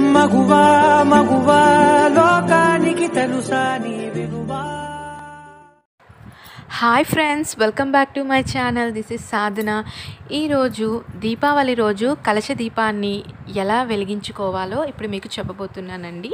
మగువా మగువా లోకానికి తెలుసా నీ విలువా hi friends welcome back to my channel this is Sadhana ఈరోజు దీపావళి రోజు కలశ దీపాన్ని ఎలా వెలిగించుకోవాలో ఇప్పుడు మీకు చెప్పబోతున్నానండి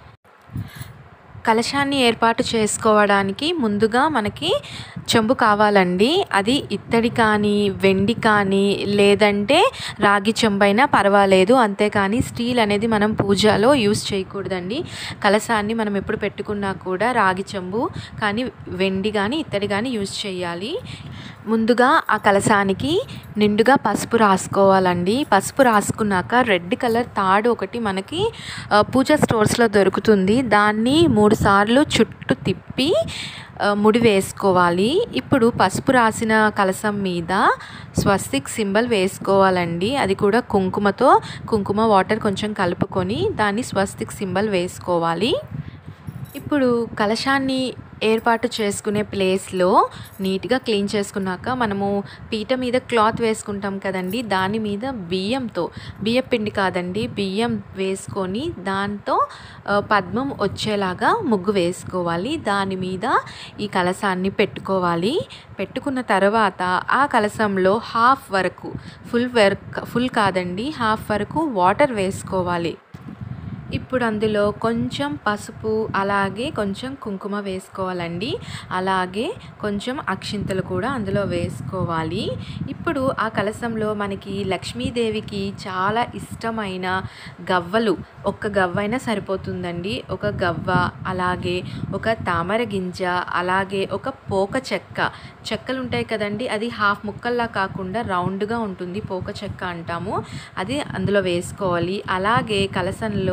కలశాన్ని ఏర్పాటు చేసుకోవడానికి ముందుగా మనకి చెంబు కావాలండి అది ఇత్తడి కానీ వెండి కానీ లేదంటే రాగి చెంబు అయినా పర్వాలేదు అంతేకాని స్టీల్ అనేది మనం పూజలో యూస్ చేయకూడదండి కలశాన్ని మనం ఎప్పుడు పెట్టుకున్నా కూడా రాగి చెంబు కానీ వెండి కానీ ఇత్తడి కానీ యూస్ చేయాలి ముందుగా ఆ కలశానికి నిండుగా పసుపు రాసుకోవాలండి పసుపు రాసుకున్నాక రెడ్ కలర్ తాడు ఒకటి మనకి ఆ, పూజా స్టోర్స్లో దొరుకుతుంది దాన్ని మూడు సార్లు చుట్టూ తిప్పి ఆ, ముడి వేసుకోవాలి ఇప్పుడు పసుపు రాసిన కలసం మీద స్వస్తిక్ సింబల్ వేసుకోవాలండి అది కూడా కుంకుమతో కుంకుమ వాటర్ కొంచెం కలుపుకొని దాన్ని స్వస్తిక్ సింబల్ వేసుకోవాలి ఇప్పుడు కలశాన్ని ఏర్పాటు చేసుకునే ప్లేస్లో నీట్గా క్లీన్ చేసుకున్నాక మనము పీట మీద క్లాత్ వేసుకుంటాం కదండి దాని మీద బియ్యంతో బియ్యం పిండి కాదండి బియ్యం వేసుకొని దాంతో ఆ, పద్మం వచ్చేలాగా ముగ్గు వేసుకోవాలి దాని మీద ఈ కలశాన్ని పెట్టుకోవాలి పెట్టుకున్న తర్వాత ఆ కలశంలో హాఫ్ వరకు ఫుల్ వర్క్ ఫుల్ కాదండి హాఫ్ వరకు వాటర్ వేసుకోవాలి ఇప్పుడు అందులో కొంచెం పసుపు అలాగే కొంచెం కుంకుమ వేసుకోవాలండి అలాగే కొంచెం అక్షింతలు కూడా అందులో వేసుకోవాలి ఇప్పుడు ఆ కలశంలో మనకి లక్ష్మీదేవికి చాలా ఇష్టమైన గవ్వలు ఒక్క గవ్వ అయినా సరిపోతుందండి ఒక గవ్వ అలాగే ఒక తామర గింజ అలాగే ఒక పోక చెక్క చెక్కలు ఉంటాయి కదండి అది హాఫ్ ముక్కల్లా కాకుండా రౌండ్గా ఉంటుంది పోక చెక్క అంటాము అది అందులో వేసుకోవాలి అలాగే కలసంలో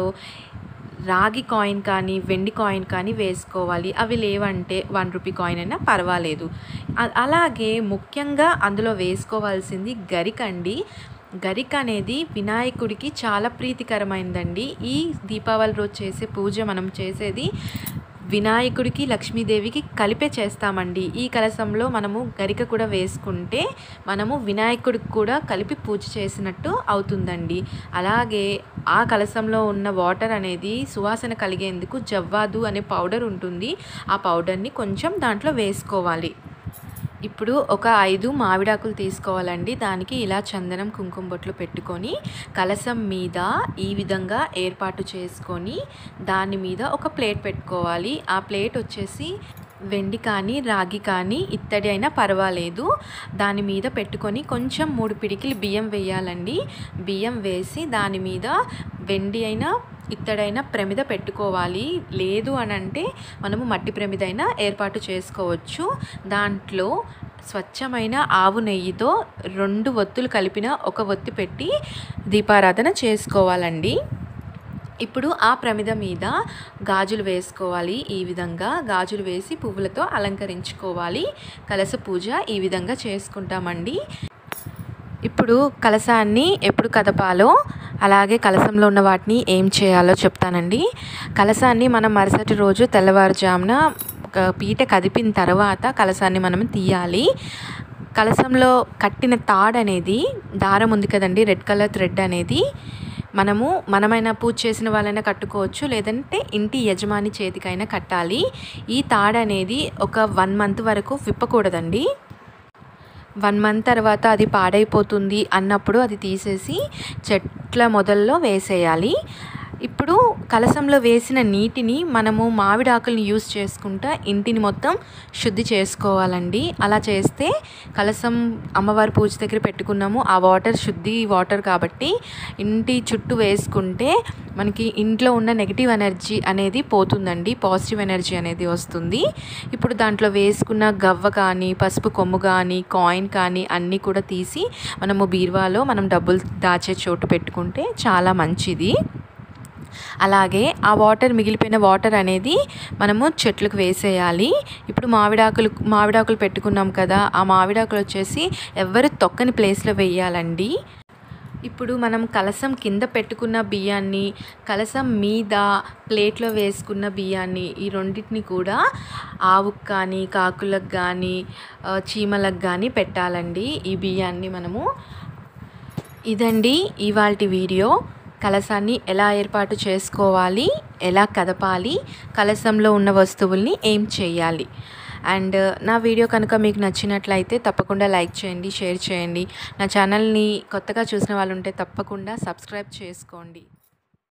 రాగి కాయిన్ కానీ వెండి కాయిన్ కానీ వేసుకోవాలి అవి లేవంటే వన్ రూపీ కాయిన్ అయినా పర్వాలేదు అ- అలాగే ముఖ్యంగా అందులో వేసుకోవాల్సింది గరికండి గరిక అనేది వినాయకుడికి చాలా ప్రీతికరమైందండి ఈ దీపావళి రోజు చేసే పూజ మనం చేసేది వినాయకుడికి లక్ష్మీదేవికి కలిపే చేస్తామండి ఈ కలశంలో మనము గరిక కూడా వేసుకుంటే మనము వినాయకుడికి కూడా కలిపి పూజ చేసినట్టు అవుతుందండి అలాగే ఆ కలశంలో ఉన్న వాటర్ అనేది సువాసన కలిగేందుకు జవ్వాదు అనే పౌడర్ ఉంటుంది ఆ పౌడర్ని కొంచెం దాంట్లో వేసుకోవాలి ఇప్పుడు ఒక ఐదు మామిడాకులు తీసుకోవాలండి దానికి ఇలా చందనం కుంకుమ బొట్లు పెట్టుకొని కలసం మీద ఈ విధంగా ఏర్పాటు చేసుకొని దాని మీద ఒక ప్లేట్ పెట్టుకోవాలి ఆ ప్లేట్ వచ్చేసి వెండి కానీ రాగి కానీ ఇత్తడి అయినా పర్వాలేదు దాని మీద పెట్టుకొని కొంచెం మూడు పిడికిలు బియ్యం వేయాలండి బియ్యం వేసి దాని మీద వెండి అయినా ఇత్తడైనా ప్రమిద పెట్టుకోవాలి లేదు అని అంటే మనము మట్టి ప్రమిద అయినా ఏర్పాటు చేసుకోవచ్చు దాంట్లో స్వచ్ఛమైన ఆవు నెయ్యితో రెండు ఒత్తులు కలిపిన ఒక ఒత్తి పెట్టి దీపారాధన చేసుకోవాలండి ఇప్పుడు ఆ ప్రమిద మీద గాజులు వేసుకోవాలి ఈ విధంగా గాజులు వేసి పువ్వులతో అలంకరించుకోవాలి కలస పూజ ఈ విధంగా చేసుకుంటామండి ఇప్పుడు కలసాన్ని ఎప్పుడు కదపాలో అలాగే కలసంలో ఉన్న వాటిని ఏం చేయాలో చెప్తానండి కలసాన్ని మనం మరుసటి రోజు తెల్లవారుజామున ఒక పీట కదిపిన తర్వాత కలసాన్ని మనం తీయాలి కలసంలో కట్టిన తాడ్ అనేది దారం ఉంది కదండి రెడ్ కలర్ థ్రెడ్ అనేది మనము మనమైనా పూజ చేసిన వాళ్ళైనా కట్టుకోవచ్చు లేదంటే ఇంటి యజమాని చేతికైనా కట్టాలి ఈ తాడ్ అనేది ఒక వన్ మంత్ వరకు విప్పకూడదండి వన్ మంత్ తర్వాత అది పాడైపోతుంది అన్నప్పుడు అది తీసేసి చెట్ల మొదల్లో వేసేయాలి ఇప్పుడు కలసంలో వేసిన నీటిని మనము మామిడి ఆకుల్ని యూస్ చేసుకుంటా ఇంటిని మొత్తం శుద్ధి చేసుకోవాలండి అలా చేస్తే కలసం అమ్మవారి పూజ దగ్గర పెట్టుకున్నాము ఆ వాటర్ శుద్ధి వాటర్ కాబట్టి ఇంటి చుట్టూ వేసుకుంటే మనకి ఇంట్లో ఉన్న నెగిటివ్ ఎనర్జీ అనేది పోతుందండి పాజిటివ్ ఎనర్జీ అనేది వస్తుంది ఇప్పుడు దాంట్లో వేసుకున్న గవ్వ కానీ పసుపు కొమ్ము కానీ కాయిన్ కానీ అన్నీ కూడా తీసి మనము బీరువాలో మనం డబ్బులు దాచే చోటు పెట్టుకుంటే చాలా మంచిది అలాగే ఆ వాటర్ మిగిలిపోయిన వాటర్ అనేది మనము చెట్లకు వేసేయాలి ఇప్పుడు మామిడాకులు మామిడాకులు పెట్టుకున్నాం కదా ఆ మామిడాకులు వచ్చేసి ఎవరు తొక్కని ప్లేస్లో వేయాలండి ఇప్పుడు మనం కలసం కింద పెట్టుకున్న బియ్యాన్ని కలసం మీద ప్లేట్లో వేసుకున్న బియ్యాన్ని ఈ రెండింటిని కూడా ఆవుకు కానీ కాకులకు కానీ ఆ, చీమలకు కానీ పెట్టాలండి ఈ బియ్యాన్ని మనము ఇదండి ఇవాల్టి వీడియో కలసాన్ని ఎలా ఏర్పాటు చేసుకోవాలి ఎలా కదపాలి కలసంలో ఉన్న వస్తువుల్ని ఏం చేయాలి అండ్ నా వీడియో కనుక మీకు నచ్చినట్లయితే తప్పకుండా లైక్ చేయండి షేర్ చేయండి నా ఛానల్ని కొత్తగా చూసిన వాళ్ళు ఉంటే తప్పకుండా సబ్స్క్రైబ్ చేసుకోండి